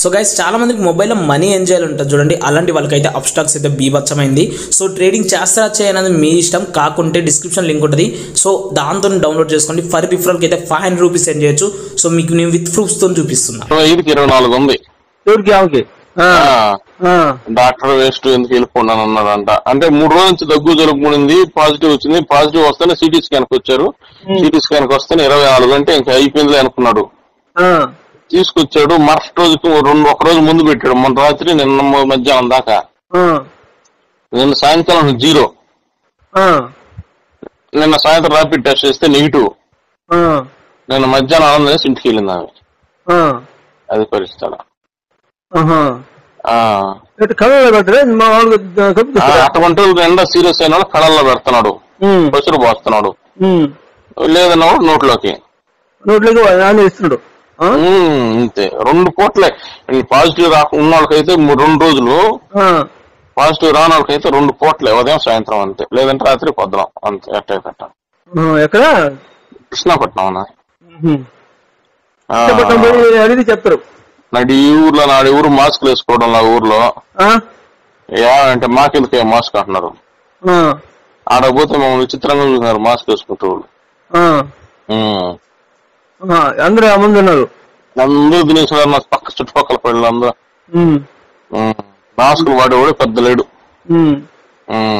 So guys చాలా మందికి మొబైల్లో మనీ ఏం చేయాలి ఉంటుంది చూడండి అలాంటి వాళ్ళకైతే అప్ స్టాక్స్ అయితే బీభత్సమైంది సో ట్రేడింగ్ చేస్తారా చేయనది మీ ఇష్టం కాకుంటే డిస్క్రిప్షన్ లింక్ ఉంటుంది సో దాంతో డౌన్లోడ్ చేసుకోండి ఫర్ రిఫరల్కి అయితే ఫైవ్ హండ్రెడ్ రూపీస్ సెండ్ చేయొచ్చు సో మీకు నేను విత్ ప్రూఫ్స్తో చూపిస్తున్నా ఇరవై ఐదుకి ఇరవై నాలుగు ఉంది ఎవరికి ఆమెకి ఆ, ఆ, ఆ, డాక్టర్ వేస్ట్ ఎందుకు వెళ్ళిపోన్నాను అన్నాడంట అంటే మూడు రోజుల నుంచి దగ్గు జలుబుకుంది పాజిటివ్ వచ్చింది పాజిటివ్ వస్తేనే సిటీ స్కాన్ కి వచ్చారు సిటీ స్కాన్ కి వస్తేనే ఇరవై నాలుగు అంటే ఇంకా అయిపోయింది అనుకున్నాడు ఆ, తీసుకొచ్చాడు మరుసటి రోజుకి రెండు ఒక రోజు ముందు పెట్టాడు మొన్న రాత్రి నిన్న మ- మధ్యాహ్నం దాకా ఆ, నిన్న సాయంకాలం జీరో ఆ, నిన్న సాయంత్రం ర్యాపిడ్ టెస్ట్ చేస్తే నెగిటివ్ ఆ, నిన్న మధ్యాహ్నం ఆనందం చేసి ఇంటికి వెళ్ళింది ఆమె ఆ, అది పరిస్థితి ఆహా. ఆ. ఎటు కళ్ళలో పెట్టరే మా వాళ్ళకి ఆ, కప్పుకొస్తారా? అటువంటి వాళ్ళు ఎండ సీరియస్ అయిన వాళ్ళు కళల్లో పెడుతున్నాడు ఉమ్, పసురు పోస్తున్నాడు ఉమ్. లేదన్నవాడు నోట్లోకి నోట్లోకి ఆయన ఇస్తున్నాడు ఆ? ఉమ్, అంతే రెండు పూట్లే పాజిటివ్ రాక ఉన్న వాళ్ళకైతే మూ- రెండు రోజులు ఆ, పాజిటివ్ రాని వాళ్ళకైతే రెండు పూట్లే ఉదయం సాయంత్రం అంతే లేదంటే రాత్రి పొద్దున అంతే ఎట్ట కట్ట ఆ, ఎక్కడ కృష్ణాపట్నం అన్న. ఉహుం. ఆ, చెప్పటం పోయి అడిగి చెప్తారు నాడు ఈ ఊర్లో నాడు ఊరు మాస్క్ వేసుకోవడం నా ఊర్లో ఆ? యా అంటే మాకెందుకే మాస్క్ అంటున్నారు ఆ, ఆడ పోతే మమ్మల్ని విచిత్రంగా చూస్తున్నారు మాస్క్ వేసుకుంటూ వాళ్ళు. ఆ, ఉమ్. ఆ, అందరూ ఆ ముందు ఉన్నారు అందరూ తినేసారు నా పక్క చుట్టుపక్కల పిల్లలు అందరూ ఉమ్, ఉమ్. మాస్కులు వాడేవాడు పెద్ద లేడు ఉమ్, ఉమ్.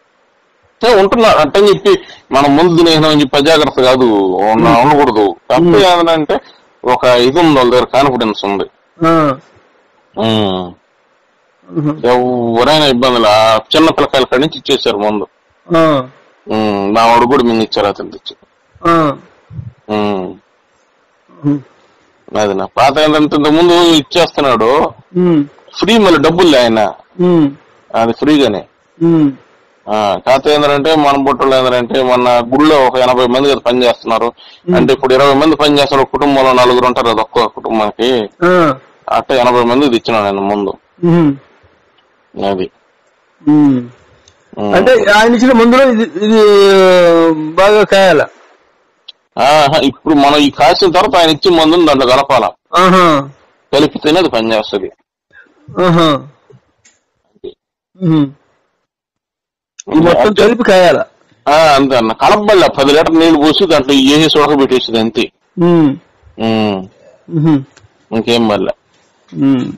అంటే ఉంటున్నారు అంటే చెప్పి మనం ముందు తినేసినాం అని చెప్పి అజాగ్రత్త కాదు ఉన్న- ఉండకూడదు తప్ప ఏదంటే ఒక ఇది ఉంది వాళ్ళ దగ్గర కాన్ఫిడెన్స్ ఉంది ఆ, ఉమ్. ఉహుం. ఎవరైనా ఇబ్బందులు ఆ చిన్న పిల్లకాయల కాడి నుంచి ఇచ్చేసారు ముందు ఆ, ఉమ్. నా వాడు కూడా మింగి ఇచ్చారు అతను తెచ్చి ఆ, ఉమ్. ఉమ్, అది నా పాత ఏంటంటే ఇంతకు ముందు ఇచ్చేస్తున్నాడు ఉమ్, ఫ్రీ మళ్ళీ డబ్బులు లే ఆయన ఉమ్, అది ఫ్రీగానే ఉమ్, ఆ, కాకపోతే ఏంటంటే మన బుట్టలు ఏంటంటే మన గుళ్ళో ఒక ఎనభై మంది కదా పని చేస్తున్నారు అంటే ఇప్పుడు ఇరవై మంది పని చేస్తున్నారు కుటుంబంలో నలుగురు ఉంటారు కదా ఒక్క కుటుంబానికి ఆ, అట్లా ఎనభై మంది ఇచ్చినాను నేను ముందు ఉమ్, అది ఉమ్. ఉమ్. అంటే ఆయన ఇచ్చిన మందులో ఇది ఇది బాగా కాయాల ఆహా, ఇప్పుడు మనం ఈ కాసిన తర్వాత ఆయన ఇచ్చిన మందుని దాంట్లో కలపాల ఆహా కలిపితేనే అది పని చేస్తుంది ఆహా ఉహుం. ఈ మొత్తం కలిపి కాయాల ఆ, అంతే అన్న కలపబడలే పది లీటర్ నీళ్లు పోసి దాంట్లో వేసేసి ఉడకబెట్టేసింది అంతే ఉమ్, ఉమ్. ఉహుం, ఇంకేం మళ్ళీ ఉమ్.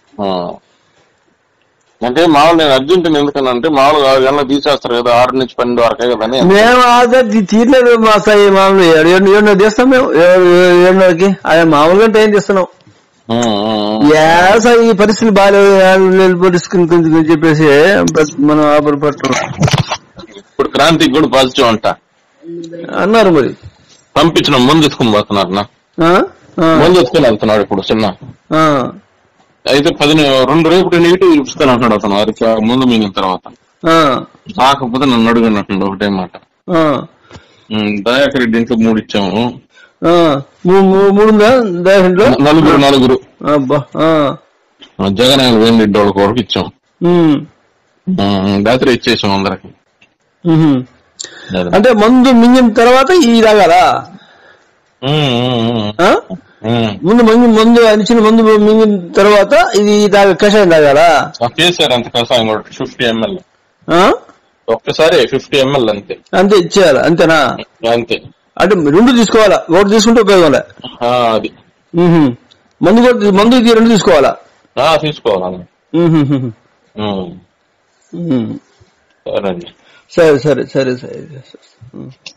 అంటే మామూలు నేను అర్జెంట్ ఎందుకనంటే మామూలుగా ఆరు గంటలకు తీసేస్తారు కదా ఆరు నుంచి పన్నెండు వరకే కదా అని మేము అదే తీ- తీరలేదు మా సాయి మామూలు ఏడు ఏడు ఏడున్నర తీస్తాం మేము ఏడు ఏడు- ఏడున్నరకి అదే మామూలుగా టైం తీస్తున్నాం ఉమ్, ఉమ్, ఉమ్. యా సాయి ఈ పరిస్థితి బాగాలేదు పరిస్థితి చెప్పేసి మనం ఆపరు పట్టడం ఇప్పుడు క్రాంతికి కూడా పాజిటివ్ అంట అన్నారు మరి పంపించిన ముందు ఎత్తుకుని పోతున్నారు నా ఆ? ఆ, ముందు ఎత్తుకుని వెళ్తున్నాడు ఇప్పుడు చిన్న ఆ, అయితే అయితే పది రెండు రేపు నెగిటివ్ చూపిస్తాను అంటున్నాడు అతను వారికి ముందు మిగిలిన తర్వాత ఆ, కాకపోతే నన్ను అడుగున్నట్టు ఒకటే మాట ఆ, ఉమ్, దయాకర్ రెడ్డి ఇంట్లో మూడు ఇచ్చాము ఆ. మూ- మూ- మూడుందా దాంట్లో నలుగురు నలుగురు అబ్బా ఆ, జగన్ ఆయన వేణి రెడ్డి వాళ్ళకి ఒకటి ఇచ్చాం ఉమ్, ఉమ్, రాత్రి ఇచ్చేసాం అందరికి ఉహుం. అంటే మందు మింగిన తర్వాత ఈ తాగాలా ఉమ్, ఉమ్, ఉమ్, ఆ? ఉమ్. ముందు మందు మందు అనిచిన మందు మింగిన తర్వాత ఇది తాగ కషాయం తాగాలా చేశారు అంత కషాయం కూడా ఫిఫ్టీ ఎంఎల్ ఆ? ఒక్కసారి ఫిఫ్టీ ఎంఎల్ అంతే అంతే ఇచ్చేయాలి అంతేనా అంతే అంటే రెండు తీసుకోవాలా ఒకటి తీసుకుంటే ఉపయోగం లే. ఆ, అది ఉహుం. మందు కూడా మందు ఇది రెండు తీసుకోవాలా ఆ, తీసుకోవాలి ఉహుం. ఉమ్, ఉహుం. సరే అండి సరే సరే సరే సరే సరే. ఉం.